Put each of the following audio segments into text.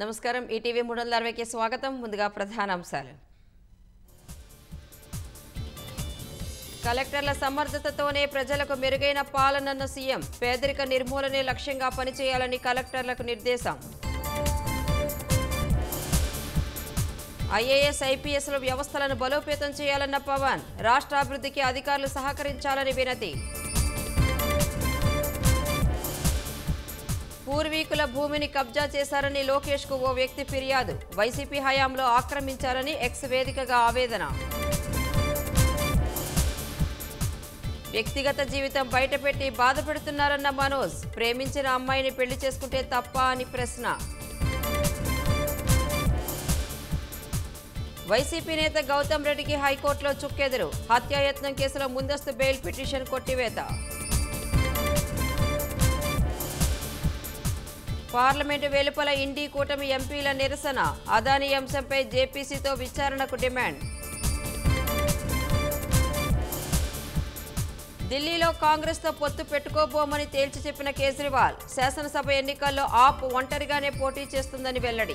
నమస్కారం ఈటీవీ మూడు వందల అరవైకి స్వాగతం ముందుగా ప్రధాన అంశాలు కలెక్టర్ల సమర్థతతోనే ప్రజలకు మెరుగైన పాలనన్న సీఎం పేదరిక నిర్మూలనే లక్ష్యంగా పనిచేయాలని కలెక్టర్లకు నిర్దేశం ఐఏఎస్ ఐపీఎస్ల వ్యవస్థలను బలోపేతం చేయాలన్న పవన్ రాష్ట్ర అభివృద్ధికి అధికారులు సహకరించాలని వినతి పూర్వీకుల భూమిని కబ్జా చేశారని లోకేష్ కు ఓ వ్యక్తి ఫిర్యాదు వైసీపీ హయాంలో ఆక్రమించారని ఎక్స్ వేదికగా ఆవేదన వ్యక్తిగత జీవితం బయటపెట్టి బాధ పెడుతున్నారన్న మనోజ్ ప్రేమించిన అమ్మాయిని పెళ్లి చేసుకుంటే తప్ప అని ప్రశ్న వైసీపీ నేత గౌతమ్ రెడ్డికి హైకోర్టులో చుక్కెదురు హత్యాయత్నం కేసులో ముందస్తు బెయిల్ పిటిషన్ కొట్టివేత పార్లమెంటు వెలుపల ఇండి కూటమి ఎంపీల నిరసన అదానీ అంశంపై జేపీసీతో విచారణకు డిమాండ్ ఢిల్లీలో కాంగ్రెస్తో పొత్తు పెట్టుకోబోమని తేల్చి చెప్పిన కేజ్రీవాల్ శాసనసభ ఎన్నికల్లో ఆప్ ఒంటరిగానే పోటీ చేస్తుందని వెల్లడి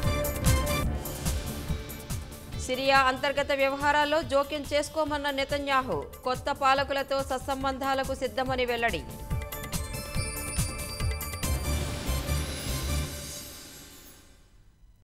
సిరియా అంతర్గత వ్యవహారాల్లో జోక్యం చేసుకోమన్న నెతన్యాహు కొత్త పాలకులతో సత్సంబంధాలకు సిద్ధమని వెల్లడి